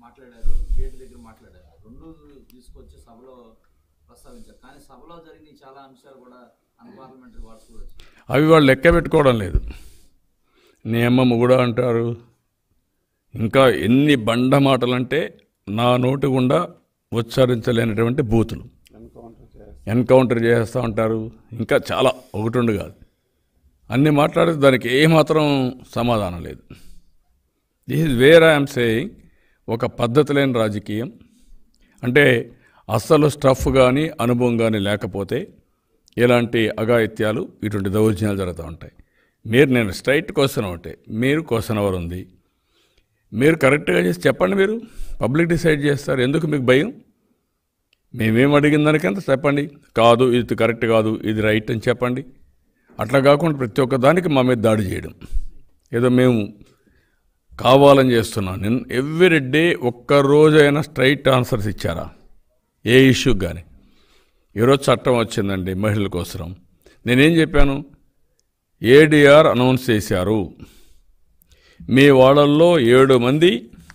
మాట్లాడారు గేట్ దగ్గర మాట్లాడారు రెండు తీసుకొచ్చి సభలో ప్రస్తావించారు కానీ సభలో జరిగిన ఈ చాలా అంశాలు కూడా అన్పార్లమెంటరీ వార్డ్స్ కూడా వచ్చాయి అవి వాళ్ళు లెక్క పెట్టుకోవడం లేదు నీ అమ్మమ్మ కూడా అంటారు ఇంకా ఎన్ని బండ మాటలంటే నా నోటి గుండా ఉచ్చరించలేనటువంటి బూతులు ఎన్కౌంటర్ చేస్తూ ఉంటారు ఇంకా చాలా ఒకటి ఉండు కాదు అన్ని మాట్లాడితే దానికి ఏమాత్రం సమాధానం లేదు this is where I'm saying ఒక పద్ధతి లేని రాజకీయం అంటే అస్సలు స్టఫ్ కానీ అనుభవం కానీ లేకపోతే ఇలాంటి అఘాయిత్యాలు ఇటువంటి దౌర్జన్యాలు జరుగుతూ ఉంటాయి మీరు నేను స్ట్రైట్ క్వశ్చన్ ఒకటే మీరు క్వశ్చన్ ఎవరు ఉంది మీరు కరెక్ట్గా చేసి చెప్పండి మీరు పబ్లిక్ డిసైడ్ చేస్తారు ఎందుకు మీకు భయం మేమేం అడిగిన దానికంత చెప్పండి కాదు ఇది కరెక్ట్ కాదు ఇది రైట్ అని చెప్పండి అట్లా కాకుండా ప్రతి ఒక్క దానికి మా మీద దాడి చేయడం ఏదో మేము కావాలని చేస్తున్నాం నేను ఎవ్రీ డే ఒక్క రోజైనా స్ట్రైట్ ఆన్సర్స్ ఇచ్చారా ఏ ఇష్యూకి కానీ ఈరోజు చట్టం వచ్చిందండి మహిళల కోసం నేనేం చెప్పాను ఏడిఆర్ అనౌన్స్ చేశారు మీ వాళ్ళల్లో ఏడు మంది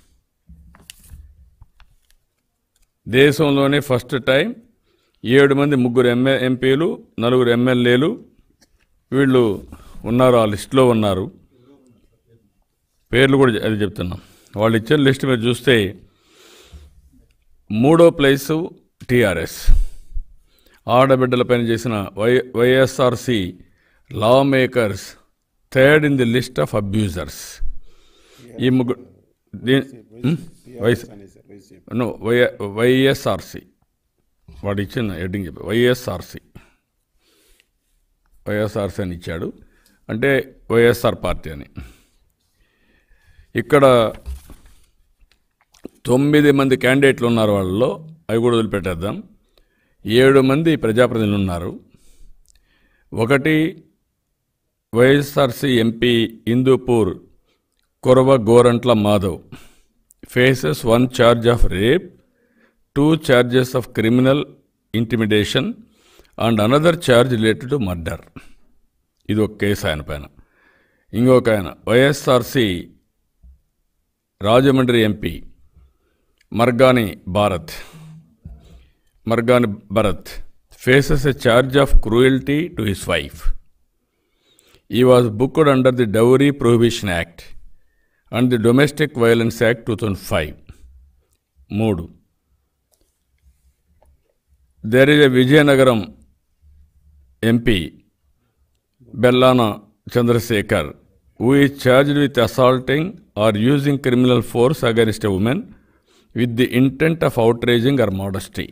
దేశంలోనే ఫస్ట్ టైం ఏడు మంది ముగ్గురు ఎంఏ ఎంపీలు నలుగురు ఎమ్మెల్యేలు వీళ్ళు ఉన్నారు ఆ లిస్టులో ఉన్నారు పేర్లు కూడా అది చెప్తున్నాం వాళ్ళు ఇచ్చిన లిస్ట్ మీరు చూస్తే మూడో ప్లేసు టీఆర్ఎస్ ఆడబిడ్డల పైన చేసిన Y YSRC law makers third in the list of abusers ఈ ముగ్గురు దీ- um? YS no Y YSRC వాడు ఇచ్చిన హెడ్డింగ్ చెప్పి వైఎస్ఆర్సి వైఎస్ఆర్సి అని ఇచ్చాడు అంటే వైఎస్ఆర్ పార్టీ అని ఇక్కడ తొమ్మిది మంది క్యాండిడేట్లు ఉన్నారు వాళ్ళలో అవి కూడా వదిలిపెట్టేద్దాం ఏడు మంది ప్రజాప్రతినిధులు ఉన్నారు ఒకటి YSRC MP Hindupur Kuruva Gorantla Madhav faces one charge of rape two charges of criminal intimidation and another charge related to murder ఇది ఒక కేసు ఆయన పైన ఇంకొక ఆయన YSRC Rajahmundry MP Margani Bharat Margani Bharat faces a charge of cruelty to his wife he was booked under the dowry prohibition act and the domestic violence act two thousand five మూడు there is a Vizianagaram MP Bellana Chandrasekhar who is charged with assaulting or using criminal force against a woman with the intent of outraging her modesty.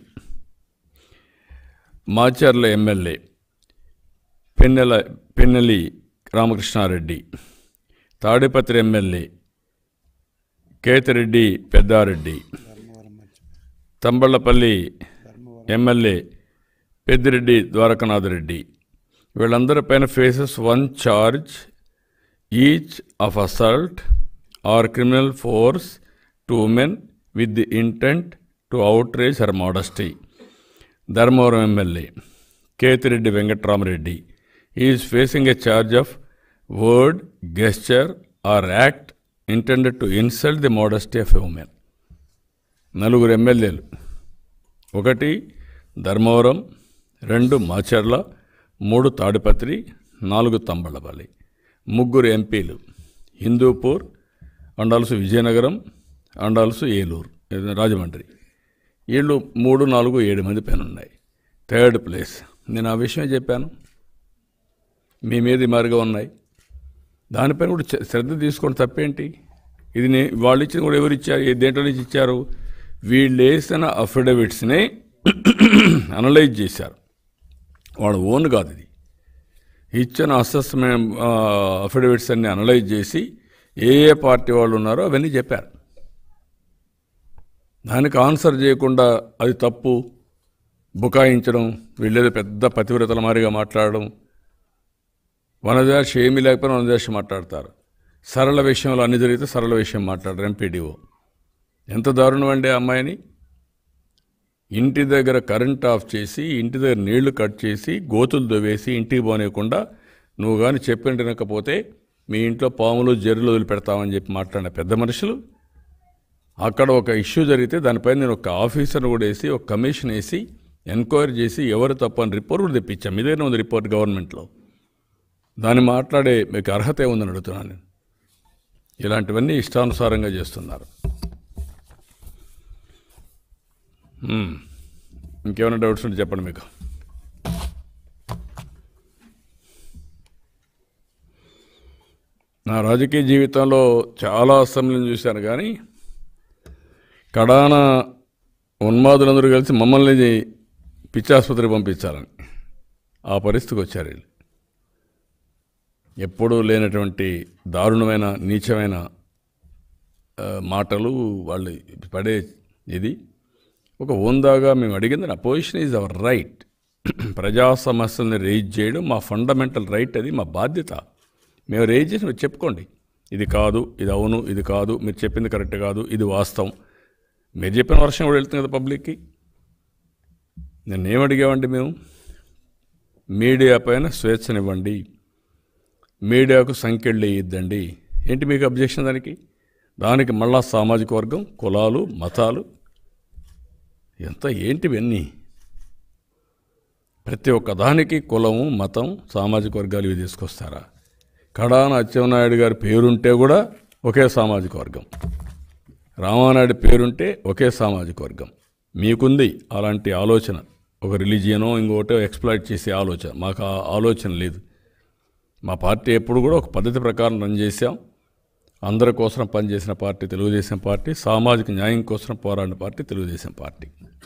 Macherla MLA Pennela Pinnelli Ramakrishna Reddy Tadipatri MLA Kethireddy Peddareddy Thamballapalle MLA Peddireddy Dwarakanath Reddy వీళ్ళందరిపైన faces one charge each of assault or criminal force to woman with the intent to outrage her modesty Dharmavaram MLA Kethireddy Venkatarama Reddy is facing a charge of word gesture or act intended to insult the modesty of a woman నలుగురు ఎమ్మెల్యేలు ఒకటి ధర్మవరం రెండు మాచర్ల మూడు తాడిపత్రి నాలుగు తంబళ్ళపల్లి ముగ్గురు ఎంపీలు హిందూపూర్ అండాల్సు విజయనగరం అండాల్సు ఏలూరు ఇది రాజమండ్రి వీళ్ళు మూడు నాలుగు ఏడు మంది పైన ఉన్నాయి థర్డ్ ప్లేస్ నేను ఆ విషయమే చెప్పాను మీ మీద ఈ మాదిరిగా ఉన్నాయి దానిపైన కూడా చ- శ్రద్ధ తీసుకొని తప్పేంటి ఇది నే వాళ్ళు ఇచ్చిన కూడా ఎవరు ఇచ్చారు ఏ దేంట్లో నుంచి ఇచ్చారు వీళ్ళు వేసిన అఫిడవిట్స్ని అనలైజ్ చేశారు వాళ్ళ ఓన్ కాదు ఇది ఇచ్చిన అసెస్మెంట్ అఫిడవిట్స్ అన్ని అనలైజ్ చేసి ఏ ఏ పార్టీ వాళ్ళు ఉన్నారో అవన్నీ చెప్పారు దానికి ఆన్సర్ చేయకుండా అది తప్పు బుకాయించడం వీళ్ళేదో పెద్ద పతివ్రతల మారిగా మాట్లాడడం వనదేశ ఏమీ లేకపోయినా వనదేశ మాట్లాడతారు సరళ విషయంలో అన్ని జరిగితే సరళ విషయం మాట్లాడరు ఎంపీడీఓ ఎంత దారుణం అండి ఆ అమ్మాయిని ఇంటి దగ్గర కరెంట్ ఆఫ్ చేసి ఇంటి దగ్గర నీళ్లు కట్ చేసి గోతులు దవ్వేసి ఇంటికి పోనీయకుండా నువ్వు కానీ చెప్పిన వినకపోతే మీ ఇంట్లో పాములు జర్రులు వదిలిపెడతామని చెప్పి మాట్లాడిన పెద్ద మనుషులు అక్కడ ఒక ఇష్యూ జరిగితే దానిపైన నేను ఒక ఆఫీసర్ని కూడా వేసి ఒక కమిషన్ వేసి ఎంక్వైరీ చేసి ఎవరు తప్పు అని రిపోర్ట్ కూడా తెప్పించాం ఇదేనా ఉంది రిపోర్ట్ గవర్నమెంట్లో దాన్ని మాట్లాడే మీకు అర్హత ఏముందని అడుగుతున్నాను నేను ఇలాంటివన్నీ ఇష్టానుసారంగా చేస్తున్నారు మ్మ్. ఇంకేమైనా డౌట్స్ ఉంటే చెప్పండి మీకు నా రాజకీయ జీవితంలో చాలా అసెంబ్లీని చూశాను కానీ కడాన ఉన్మాదులందరూ కలిసి మమ్మల్ని పిచ్చాసుపత్రికి పంపించాలని ఆ పరిస్థితికి వచ్చారు వీళ్ళు ఎప్పుడూ లేనటువంటి దారుణమైన నీచమైన ఆ, మాటలు వాళ్ళు పడే ఇది ఒక హోందాగా మేము అడిగింది నా పొజిషన్ ఈజ్ అవర్ రైట్ ప్రజా సమస్యల్ని రేజ్ చేయడం మా ఫండమెంటల్ రైట్ అది మా బాధ్యత మేము రేజ్ చేసి మీరు చెప్పుకోండి ఇది కాదు ఇది అవును ఇది కాదు మీరు చెప్పింది కరెక్ట్ కాదు ఇది వాస్తవం మీరు చెప్పిన వర్షం కూడా వెళ్తుంది కదా పబ్లిక్కి నేను ఏమడిగామండి మేము మీడియా పైన స్వేచ్ఛనివ్వండి మీడియాకు సంఖ్యలు ఇద్దండి ఏంటి మీకు అబ్జెక్షన్ దానికి దానికి మళ్ళా సామాజిక వర్గం కులాలు మతాలు ఎంత ఏంటివన్నీ ప్రతి ఒక్క దానికి కులము మతం సామాజిక వర్గాలు ఇవి తీసుకొస్తారా కడాన అచ్చెన్నాయుడు గారి పేరుంటే కూడా ఒకే సామాజిక వర్గం రామానాయుడు పేరుంటే ఒకే సామాజిక వర్గం మీకుంది అలాంటి ఆలోచన ఒక రిలీజియనో ఇంకోటో ఎక్స్ప్లాయిట్ చేసే ఆలోచన మాకు ఆ ఆలోచన లేదు మా పార్టీ ఎప్పుడు కూడా ఒక పద్ధతి ప్రకారం రన్ చేశాం అందరి కోసం పనిచేసిన పార్టీ తెలుగుదేశం పార్టీ సామాజిక న్యాయం కోసం పోరాడిన పార్టీ తెలుగుదేశం పార్టీ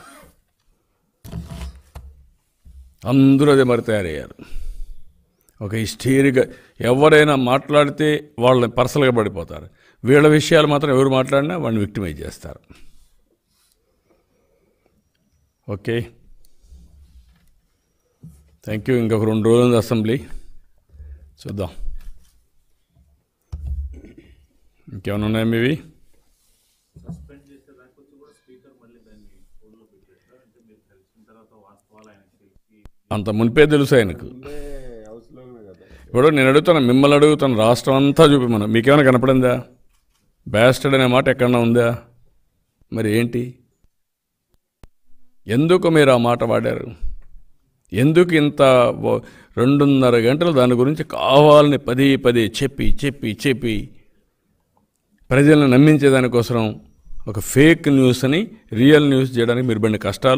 అందరూ అదే మరి తయారయ్యారు ఒక హిస్టీరిగా ఎవరైనా మాట్లాడితే వాళ్ళని పర్సనల్గా పడిపోతారు వీళ్ళ విషయాలు మాత్రం ఎవరు మాట్లాడినా వాడిని విక్టిమైజ్ చేస్తారు ఓకే థ్యాంక్ యూ ఇంకొక రెండు రోజులు ఉంది అసెంబ్లీ చూద్దాం ఇంకేమైనా ఉన్నాయా మీవి సస్పెండ్ చేసే దాకా వచ్చి కూడా స్పీకర్ మళ్ళీ దాన్ని హోల్డ్లో పెట్టేస్తారు అంటే మీరు కలిసిన తర్వాత వాస్తవాలు ఆయనకి తెలిసి అంత మునిపే తెలుసు ఆయనకు అంటే హౌస్లోనే కదా ఇప్పుడు నేను అడుగుతాను మిమ్మల్ని అడుగుతాను రాష్ట్రం అంతా చూపిమను మీకేమైనా కనపడిందా బ్యాస్టర్డ్ అనే మాట ఎక్కడన్నా ఉందా మరి ఏంటి ఎందుకు మీరు ఆ మాట వాడారు ఎందుకు ఇంత ఓ- రెండున్నర గంటలు దాని గురించి కావాలని పదే పదే చెప్పి చెప్పి చెప్పి ప్రజలను నమ్మించే దానికోసం ఒక ఫేక్ న్యూస్ అని రియల్ న్యూస్ చేయడానికి మీరు పడిన కష్టాలు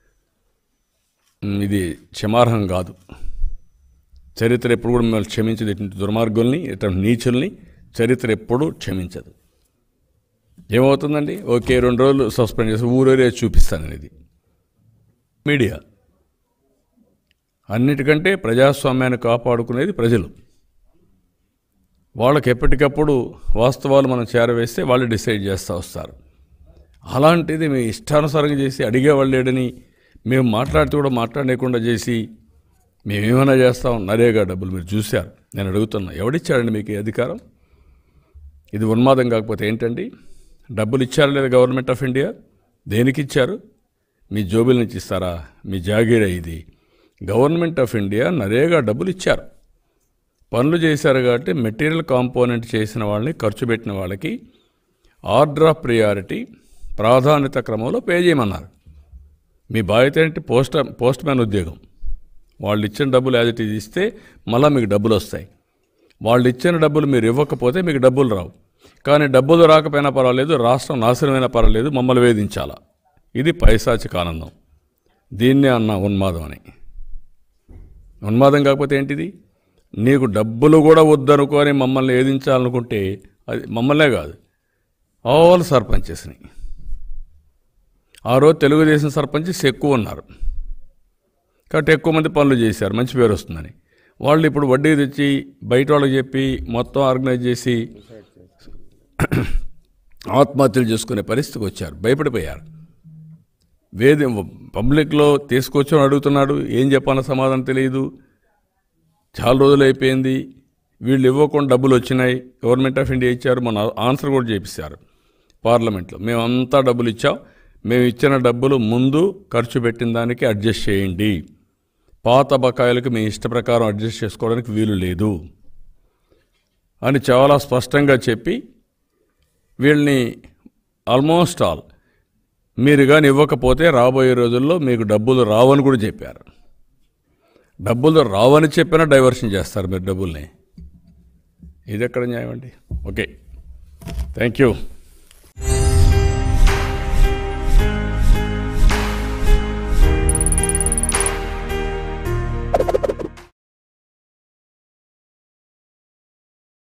ఉమ్, ఇది క్షమార్హం కాదు చరిత్ర ఎప్పుడు కూడా మిమ్మల్ని క్షమించదు ఇటువంటి దుర్మార్గుల్ని ఇటువంటి నీచుల్ని చరిత్ర ఎప్పుడూ క్షమించదు ఏమవుతుందండి ఓకే రెండు రోజులు సస్పెండ్ చేసి ఊరేరే చూపిస్తాను ఇది మీడియా అన్నిటికంటే ప్రజాస్వామ్యాన్ని కాపాడుకునేది ప్రజలు వాళ్ళకి ఎప్పటికప్పుడు వాస్తవాలు మనం చేరవేస్తే వాళ్ళు డిసైడ్ చేస్తూ వస్తారు అలాంటిది మేము ఇష్టానుసారంగా చేసి అడిగేవాళ్ళు లేడని మేము మాట్లాడితే కూడా మాట్లాడలేకుండా చేసి మేమేమైనా చేస్తాం నరేగా డబ్బులు మీరు చూశారు నేను అడుగుతున్నా ఎవడిచ్చాడండి మీకు ఈ అధికారం ఇది ఉన్మాదం కాకపోతే ఏంటండి డబ్బులు ఇచ్చారా లేదా గవర్నమెంట్ ఆఫ్ ఇండియా దేనికి ఇచ్చారు మీ జోబుల నుంచి ఇస్తారా మీ జాగీరా ఇది గవర్నమెంట్ ఆఫ్ ఇండియా నరేగా డబ్బులు ఇచ్చారు పనులు చేశారు కాబట్టి మెటీరియల్ కాంపోనెంట్ చేసిన వాళ్ళని ఖర్చు పెట్టిన వాళ్ళకి ఆర్డర్ ఆఫ్ ప్రియారిటీ ప్రాధాన్యత క్రమంలో పే చేయమన్నారు మీ బాధ్యత ఏంటి పోస్ట్ పోస్ట్ మ్యాన్ ఉద్యోగం వాళ్ళు ఇచ్చిన డబ్బులు యాజ్ ఇట్ ఈజ్ ఇస్తే మళ్ళీ మీకు డబ్బులు వస్తాయి వాళ్ళు ఇచ్చిన డబ్బులు మీరు ఇవ్వకపోతే మీకు డబ్బులు రావు కానీ డబ్బులు రాకపోయినా పర్వాలేదు రాష్ట్రం నాశనమైనా పర్వాలేదు మమ్మల్ని వేధించాలా ఇది పైశాచిక ఆనందం దీన్నే అన్న ఉన్మాదం అని ఉన్మాదం కాకపోతే ఏంటిది నీకు డబ్బులు కూడా వద్దనుకొని మమ్మల్ని వేధించాలనుకుంటే అది మమ్మల్నే కాదు ఆల్ సర్పంచెస్ని ఆ రోజు తెలుగుదేశం సర్పంచెస్ ఎక్కువ ఉన్నారు కాబట్టి ఎక్కువ మంది పనులు చేశారు మంచి పేరు వస్తుందని వాళ్ళు ఇప్పుడు వడ్డీ తెచ్చి బయట వాళ్ళకి చెప్పి మొత్తం ఆర్గనైజ్ చేసి ఆత్మహత్యలు చేసుకునే పరిస్థితికి వచ్చారు భయపడిపోయారు వేది పబ్లిక్లో తీసుకొచ్చి అడుగుతున్నాడు ఏం చెప్పాలో సమాధానం తెలియదు చాలా రోజులు అయిపోయింది వీళ్ళు ఇవ్వకుండా డబ్బులు వచ్చినాయి గవర్నమెంట్ ఆఫ్ ఇండియా ఇచ్చారు మన ఆన్సర్ కూడా చేపిస్తారు పార్లమెంట్లో మేమంతా డబ్బులు ఇచ్చాం మేము ఇచ్చిన డబ్బులు ముందు ఖర్చు పెట్టిన దానికి అడ్జస్ట్ చేయండి పాత బకాయిలకు మీ ఇష్ట ప్రకారం అడ్జస్ట్ చేసుకోవడానికి వీలు లేదు అని చాలా స్పష్టంగా చెప్పి వీళ్ళని ఆల్మోస్ట్ ఆల్ మీరు కానీ ఇవ్వకపోతే రాబోయే రోజుల్లో మీకు డబ్బులు రావని కూడా చెప్పారు డబ్బులు రావని చెప్పినా డైవర్షన్ చేస్తారు మీరు డబ్బుల్ని ఇది ఎక్కడ న్యాయం అండి ఓకే థ్యాంక్ యూ